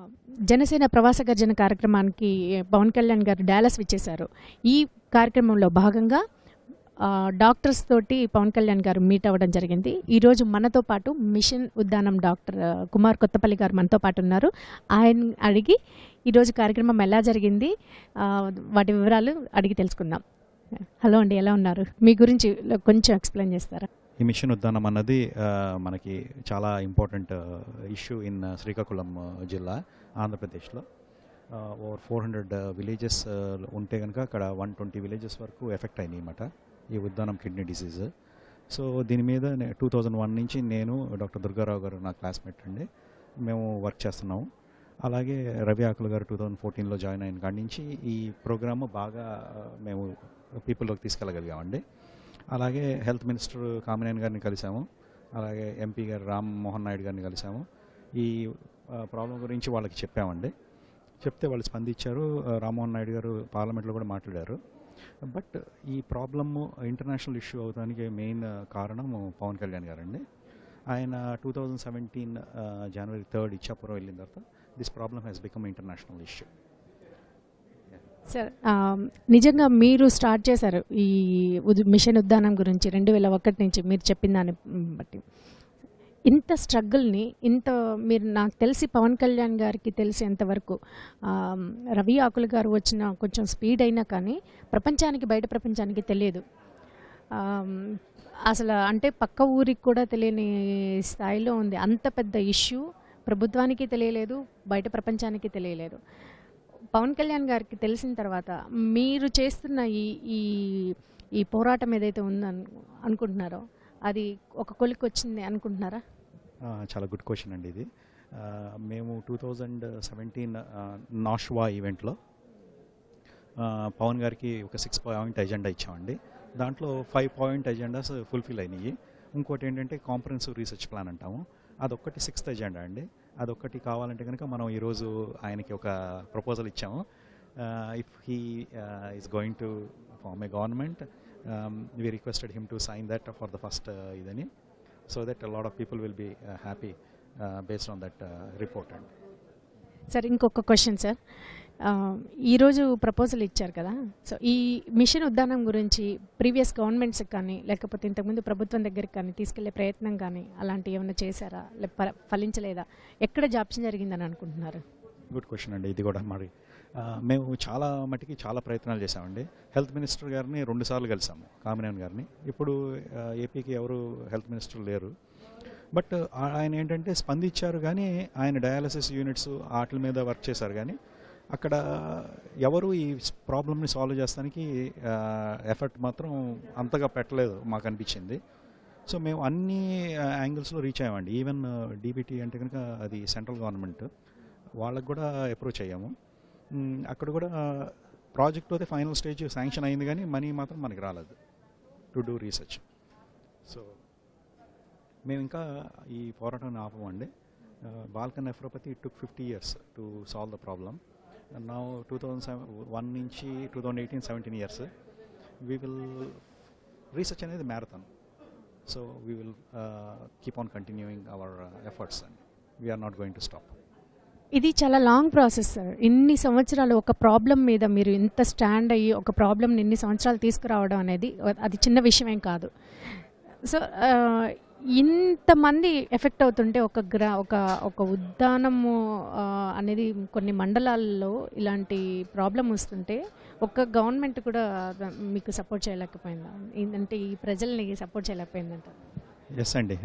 జనసేన ప్రవాస గర్జన కార్యక్రమానికి పవన్ కళ్యాణ్ గారు డాలస్ విచ్చేశారు ఈ కార్యక్రమంలో భాగంగా ఆ, డాక్టర్స్ తోటి పవన్ కళ్యాణ్ గారు మీట్ అవ్వడం జరిగింది ఈరోజు మనతో పాటు మిషన్ ఉద్దానం డాక్టర్ ఆ, కుమార్ కొత్తపల్లి గారు మనతో పాటు ఉన్నారు ఆయన అడిగి ఈరోజు కార్యక్రమం ఎలా జరిగింది ఆ, వాటి వివరాలు అడిగి తెలుసుకుందాం హలో అండి ఎలా ఉన్నారు మీ గురించి కొంచెం ఎక్స్ప్లెయిన్ చేస్తారా ఈ మిషన్ ఉద్దానం అన్నది ఆ, మనకి చాలా ఇంపార్టెంట్ ఇష్యూ ఇన్ శ్రీకాకుళం ఆ, జిల్లా ఆంధ్రప్రదేశ్లో ఓవర్ ఫోర్ హండ్రెడ్ విలేజెస్ ఉంటే కనుక అక్కడ వన్ ట్వంటీ విలేజెస్ వరకు ఎఫెక్ట్ అయినాయి అన్నమాట ఈ ఉద్దానం కిడ్నీ డిసీజ్ సో దీని మీద టూ థౌజండ్ వన్ నుంచి నేను డాక్టర్ దుర్గారావు గారు నా క్లాస్మేట్ అండి మేము వర్క్ చేస్తున్నాము అలాగే రవి ఆకుల గారు టూ థౌజండ్ ఫోర్టీన్లో జాయిన్ అయిన కాడి నుంచి ఈ ప్రోగ్రామ్ బాగా ఆ, మేము పీపుల్లోకి తీసుకెళ్ళగలిగామండి అలాగే హెల్త్ మినిస్టర్ కామినేని గారిని కలిసాము అలాగే ఎంపీ గారు రామ్ మోహన్ నాయుడు గారిని కలిసాము ఈ ప్రాబ్లం గురించి వాళ్ళకి చెప్పామండి చెప్తే వాళ్ళు స్పందించారు ఆ, రామ్మోహన్ నాయుడు గారు పార్లమెంట్లో కూడా మాట్లాడారు బట్ ఈ ప్రాబ్లమ్ ఇంటర్నేషనల్ ఇష్యూ అవడానికి మెయిన్ కారణం పవన్ కళ్యాణ్ గారండి ఆయన two thousand seventeen January third Ichchapuram వెళ్ళిన తర్వాత this problem has become international issue sir ఆ, నిజంగా మీరు స్టార్ట్ చేశారు ఈ ఉద్- మిషన్ ఉద్దానం గురించి రెండు వేల ఒకటి నుంచి మీరు చెప్పిన దాన్ని మ్, బట్టి ఇంత స్ట్రగుల్ని ఇంత మీరు నాకు తెలిసి పవన్ కళ్యాణ్ గారికి తెలిసేంతవరకు ఆ, రవి ఆకుల గారు వచ్చిన కొంచెం స్పీడ్ అయినా కానీ ప్రపంచానికి బయట ప్రపంచానికి తెలియదు ఆ, అసలు అంటే పక్క ఊరికి కూడా తెలియని స్థాయిలో ఉంది అంత పెద్ద ఇష్యూ ప్రభుత్వానికి తెలియలేదు బయట ప్రపంచానికి తెలియలేదు పవన్ కళ్యాణ్ గారికి తెలిసిన తర్వాత మీరు చేస్తున్న ఈ ఈ ఈ పోరాటం ఏదైతే ఉందో అను అనుకుంటున్నారో అది ఒక కొలికి వచ్చింది అనుకుంటున్నారా ఆ, చాలా గుడ్ క్వశ్చన్ అండి ఇది ఆ, మేము టూ థౌజండ్ సెవెంటీన్ నాష్వా ఈవెంట్లో ఆ, పవన్ గారికి ఒక సిక్స్ పాయింట్ ఎజెండా ఇచ్చామండి దాంట్లో ఫైవ్ పాయింట్ ఎజెండాస్ ఫుల్ఫిల్ అయినాయి ఇంకోటి ఏంటంటే కాంప్రహెన్సివ్ రీసెర్చ్ ప్లాన్ అంటాము అదొక్కటి సిక్స్త్ ఎజెండా అండి అదొక్కటి కావాలంటే కనుక మనం ఈరోజు ఆయనకి ఒక ప్రపోజల్ ఇచ్చాము if he is going to form a government we requested him to sign that for the first ఇదని so that lot of people will be happy based on that report అండి సార్ ఇంకొక question sir ఆ, ఈరోజు proposal ఇచ్చారు కదా so ఈ machine Uddanam గురించి previous గవర్నమెంట్స్కి కానీ లేకపోతే ఇంతకుముందు ప్రభుత్వం దగ్గరికి కానీ తీసుకెళ్లే ప్రయత్నం కానీ అలాంటివి ఏమైనా చేశారా లేక ఫ- ఫలించలేదా ఎక్కడ జాప్యం జరిగిందని అనుకుంటున్నారు గుడ్ క్వశ్చన్ అండి ఇది కూడా మరి ఆ, మేము చాలా మటుకి చాలా ప్రయత్నాలు చేసామండి హెల్త్ మినిస్టర్ గారిని రెండుసార్లు కలిసాము కామినేని గారిని ఇప్పుడు ఆ, ఏపీకి ఎవరు హెల్త్ మినిస్టర్ లేరు బట్ ఆయన ఏంటంటే స్పందించారు కానీ ఆయన డయాలసిస్ యూనిట్స్ వాటి మీద వర్క్ చేశారు కానీ అక్కడ ఎవరు ఈ ప్రాబ్లమ్ని సాల్వ్ చేస్తానికి ఎఫర్ట్ మాత్రం అంతగా పెట్టలేదు మాకు అనిపించింది సో మేము అన్ని యాంగిల్స్లో రీచ్ అయ్యామండి ఈవెన్ డీబీటీ అంటే కనుక అది సెంట్రల్ గవర్నమెంట్ వాళ్ళకు కూడా అప్రోచ్ అయ్యాము మ్, అక్కడ కూడా ప్రాజెక్ట్ అయితే ఫైనల్ స్టేజ్ శాంక్షన్ అయింది కానీ మనీ మాత్రం మనకి రాలేదు టు డూ రీసెర్చ్ సో మేము ఇంకా ఈ పోరాటాన్ని ఆపమండి Balkan nephropathy took fifty years to solve the problem నా టూ థౌజండ్ సెవెన్ వన్ నుంచి two thousand eighteen seventeen years we will research అనేది marathon so we will keep on continuing our efforts and we are not going to stop ఇది చాలా long process sir ఇన్ని సంవత్సరాలు ఒక problem మీద మీరు ఇంత స్టాండ్ అయ్యి ఒక ప్రాబ్లమ్ని ఇన్ని సంవత్సరాలు తీసుకురావడం అనేది అది చిన్న విషయమేం కాదు సో ఆ, ఇంతమంది ఎఫెక్ట్ అవుతుంటే ఒక గ్రా ఒక ఒక ఉద్యానము ఆ, అనేది కొన్ని మండలాల్లో ఇలాంటి ప్రాబ్లం వస్తుంటే ఒక్క గవర్నమెంట్ కూడా మీకు సపోర్ట్ చేయలేకపోయిందా ఏంటంటే ఈ ప్రజల్ని సపోర్ట్ చేయలేకపోయిందంట ఎస్ అండి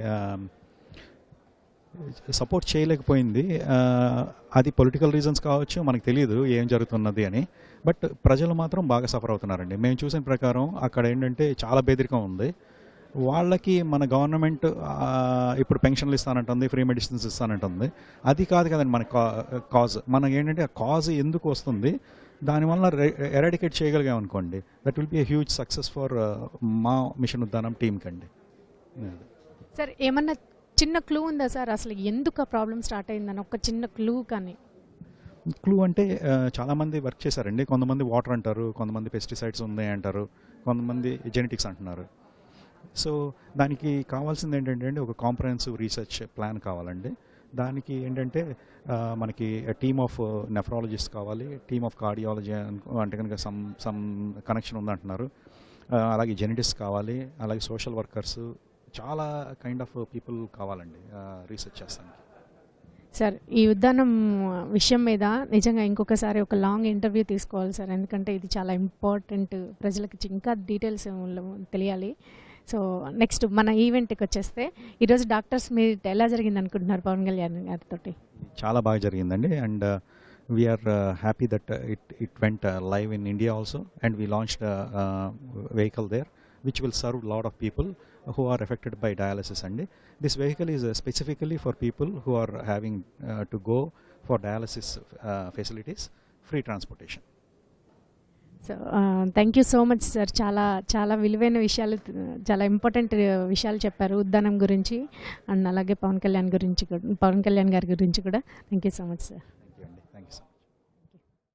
సపోర్ట్ చేయలేకపోయింది ఆ, అది పొలిటికల్ రీజన్స్ కావచ్చు మనకు తెలియదు ఏం జరుగుతున్నది అని బట్ ప్రజలు మాత్రం బాగా సఫర్ అవుతున్నారండి మేము చూసిన ప్రకారం అక్కడ ఏంటంటే చాలా బెదిరికం ఉంది వాళ్ళకి మన గవర్నమెంట్ ఆ, ఇప్పుడు పెన్షన్లు ఇస్తానంటుంది ఫ్రీ మెడిసిన్స్ ఇస్తానంటుంది అది కాదు కదండి మన కాజ్ మనకి ఏంటంటే ఆ కాజ్ ఎందుకు వస్తుంది దానివల్ల ఎరాడికేట్ చేయగలిగాం అనుకోండి that will be a huge success for మా మిషన్ ఉద్దానం టీమ్కి అండి అది. సార్ ఏమన్నా చిన్న క్లూ ఉందా సార్ అసలు ఎందుకు ఆ ప్రాబ్లం స్టార్ట్ అయిందని ఒక చిన్న క్లూ కానీ క్లూ అంటే ఆ, చాలామంది వర్క్ చేశారండి కొంతమంది వాటర్ అంటారు కొంతమంది పెస్టిసైడ్స్ ఉన్నాయి అంటారు కొంతమంది జెనెటిక్స్ అంటున్నారు సో దానికి కావాల్సింది ఏంటంటే అండి ఒక కాంప్రహెన్సివ్ రీసెర్చ్ ప్లాన్ కావాలండి దానికి ఏంటంటే ఆ, మనకి టీమ్ ఆఫ్ నెఫ్రాలజిస్ట్ కావాలి టీమ్ ఆఫ్ కార్డియాలజీ అంటే కనుక సమ్ సమ్ కనెక్షన్ ఉందంటున్నారు ఆ, అలాగే జెనెటిస్ట్ కావాలి అలాగే సోషల్ వర్కర్స్ చాలా కైండ్ ఆఫ్ పీపుల్ కావాలండి రీసెర్చ్ చేస్తానికి సార్ ఈ ఉద్దానం విషయం మీద నిజంగా ఇంకొకసారి ఒక లాంగ్ ఇంటర్వ్యూ తీసుకోవాలి సార్ ఎందుకంటే ఇది చాలా ఇంపార్టెంట్ ప్రజలకు ఇంకా డీటెయిల్స్ తెలియాలి సో నెక్స్ట్ మన ఈవెంట్కి వచ్చేస్తే ఈరోజు డాక్టర్స్ మీట్ ఎలా జరిగింది అనుకుంటున్నారు పవన్ కళ్యాణ్ గారితో చాలా బాగా జరిగిందండి and we are happy that it it went live in India also and we launched vehicle there which will serve lot of people who are affected by dialysis అండి this vehicle is specifically for people who are having to go for dialysis facilities free transportation so thank you so much sir చాలా చాలా విలువైన విషయాలు చాలా important విషయాలు చెప్పారు ఉద్దానం గురించి and అలాగే పవన్ కళ్యాణ్ గురించి కూడా పవన్ కళ్యాణ్ గారి గురించి కూడా thank you so much sir thank you అండి థ్యాంక్ యూ సో